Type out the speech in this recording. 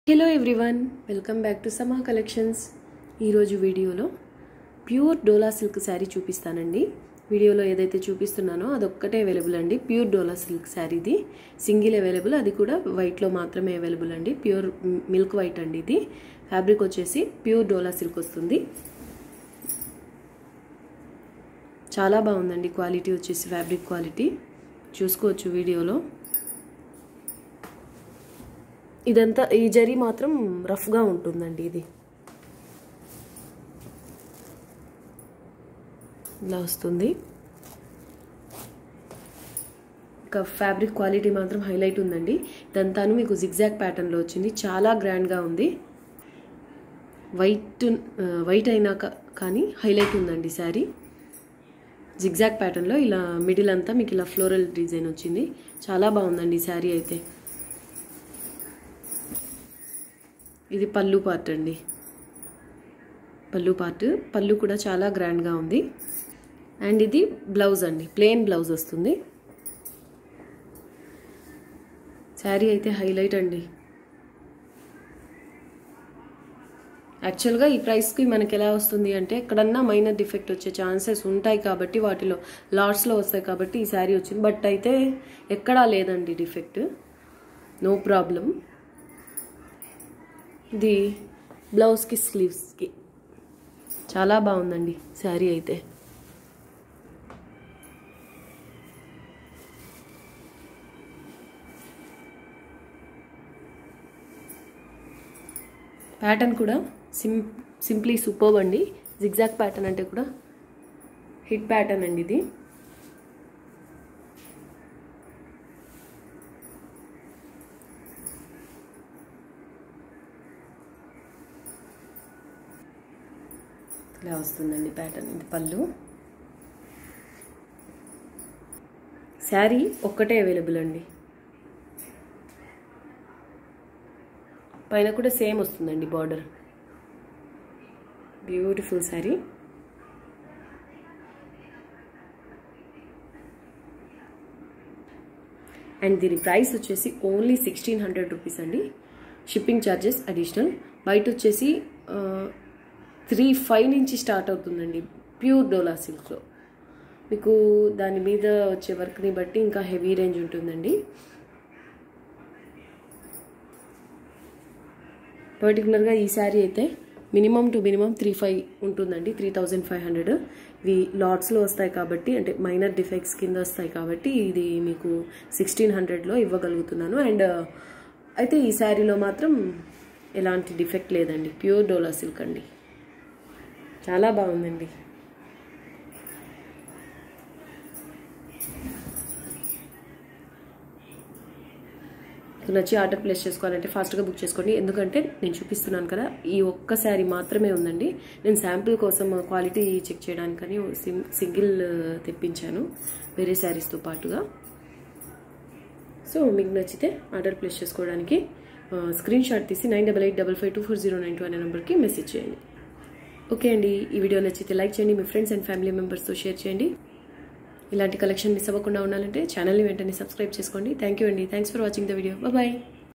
hello everyone welcome back to Sama collections ఈరోజు వీడియోలో pure డోలా సిల్క్ శారీ చూపిస్తానండి వీడియోలో ఏదైతే చూపిస్తున్నానో అదొక్కటే అవైలబుల్ అండి ప్యూర్ డోలా సిల్క్ శారీది సింగిల్ అవైలబుల్ అది కూడా వైట్లో మాత్రమే అవైలబుల్ అండి ప్యూర్ మిల్క్ వైట్ అండి ఇది ఫ్యాబ్రిక్ వచ్చేసి ప్యూర్ డోలా సిల్క్ వస్తుంది చాలా బాగుందండి క్వాలిటీ వచ్చేసి ఫ్యాబ్రిక్ క్వాలిటీ చూసుకోవచ్చు వీడియోలో ఇదంతా ఈ జరీ మాత్రం రఫ్గా ఉంటుందండి ఇది ఇలా వస్తుంది ఇంకా ఫ్యాబ్రిక్ క్వాలిటీ మాత్రం హైలైట్ ఉందండి ఇదంతాను మీకు జిగ్జాగ్ ప్యాటర్న్లో వచ్చింది చాలా గ్రాండ్గా ఉంది వైట్ వైట్ అయినాక కానీ హైలైట్ ఉందండి శారీ జిగ్జాగ్ ప్యాటర్న్లో ఇలా మిడిల్ అంతా మీకు ఇలా ఫ్లోరల్ డిజైన్ వచ్చింది చాలా బాగుందండి ఈ శారీ అయితే ఇది పళ్ళు పార్ట్ అండి పళ్ళు పార్ట్ పళ్ళు కూడా చాలా గ్రాండ్గా ఉంది అండ్ ఇది బ్లౌజ్ అండి ప్లెయిన్ బ్లౌజ్ వస్తుంది శారీ అయితే హైలైట్ అండి యాక్చువల్గా ఈ ప్రైస్కి మనకి ఎలా వస్తుంది అంటే ఎక్కడన్నా మైనర్ డిఫెక్ట్ వచ్చే ఛాన్సెస్ ఉంటాయి కాబట్టి వాటిలో లాట్స్లో వస్తాయి కాబట్టి ఈ శారీ వచ్చింది బట్ అయితే ఎక్కడా లేదండి డిఫెక్ట్ నో ప్రాబ్లం ఇది బ్లౌజ్కి స్లీవ్స్కి చాలా బాగుందండి శారీ అయితే ప్యాటర్న్ కూడా సిం సింప్లీ సూపర్బ్ అండి జిగ్జాగ్ ప్యాటర్న్ అంటే కూడా హిట్ ప్యాటర్న్ అండి ఇది ఇలా వస్తుందండి ప్యాటర్న్ ఇది పళ్ళు శారీ ఒక్కటే అవైలబుల్ అండి పైన కూడా సేమ్ వస్తుందండి బార్డర్ బ్యూటిఫుల్ శారీ అండ్ దీని ప్రైస్ వచ్చేసి ఓన్లీ సిక్స్టీన్ హండ్రెడ్ రూపీస్ అండి షిప్పింగ్ ఛార్జెస్ అడిషనల్ బయట వచ్చేసి త్రీ ఫైవ్ నుంచి స్టార్ట్ అవుతుందండి ప్యూర్ డోలా సిల్క్లో మీకు దాని మీద వచ్చే వర్క్ని బట్టి ఇంకా హెవీ రేంజ్ ఉంటుందండి పర్టికులర్గా ఈ శారీ అయితే minimum to minimum three five ఉంటుందండి త్రీ థౌజండ్ ఫైవ్ హండ్రెడ్ ఇవి లాట్స్లో వస్తాయి కాబట్టి అంటే మైనర్ డిఫెక్ట్స్ కింద వస్తాయి కాబట్టి ఇది మీకు సిక్స్టీన్ హండ్రెడ్లో ఇవ్వగలుగుతున్నాను అండ్ అయితే ఈ శారీలో మాత్రం ఎలాంటి డిఫెక్ట్ లేదండి ప్యూర్ డోలా సిల్క్ అండి చాలా బాగుందండి నచ్చి ఆర్డర్ ప్లేస్ చేసుకోవాలంటే ఫాస్ట్గా బుక్ చేసుకోండి ఎందుకంటే నేను చూపిస్తున్నాను కదా ఈ ఒక్క శారీ మాత్రమే ఉందండి నేను శాంపుల్ కోసం క్వాలిటీ చెక్ చేయడానికని సింగిల్ తెప్పించాను వేరే శారీస్తో పాటుగా సో మీకు నచ్చితే ఆర్డర్ ప్లేస్ చేసుకోవడానికి స్క్రీన్ షాట్ తీసి nine double eight double five two four zero nine two అనే నెంబర్కి మెసేజ్ చేయండి ఓకే అండి ఈ వీడియో నచ్చితే లైక్ చేయండి మీ ఫ్రెండ్స్ అండ్ ఫ్యామిలీ మెంబర్స్తో షేర్ చేయండి ఇలాంటి కలెక్షన్ మిస్ అవ్వకుండా ఉండాలంటే ఛానల్ని వెంటనే సబ్స్క్రైబ్ చేసుకోండి థ్యాంక్ యూ అండి thanks for watching the video bye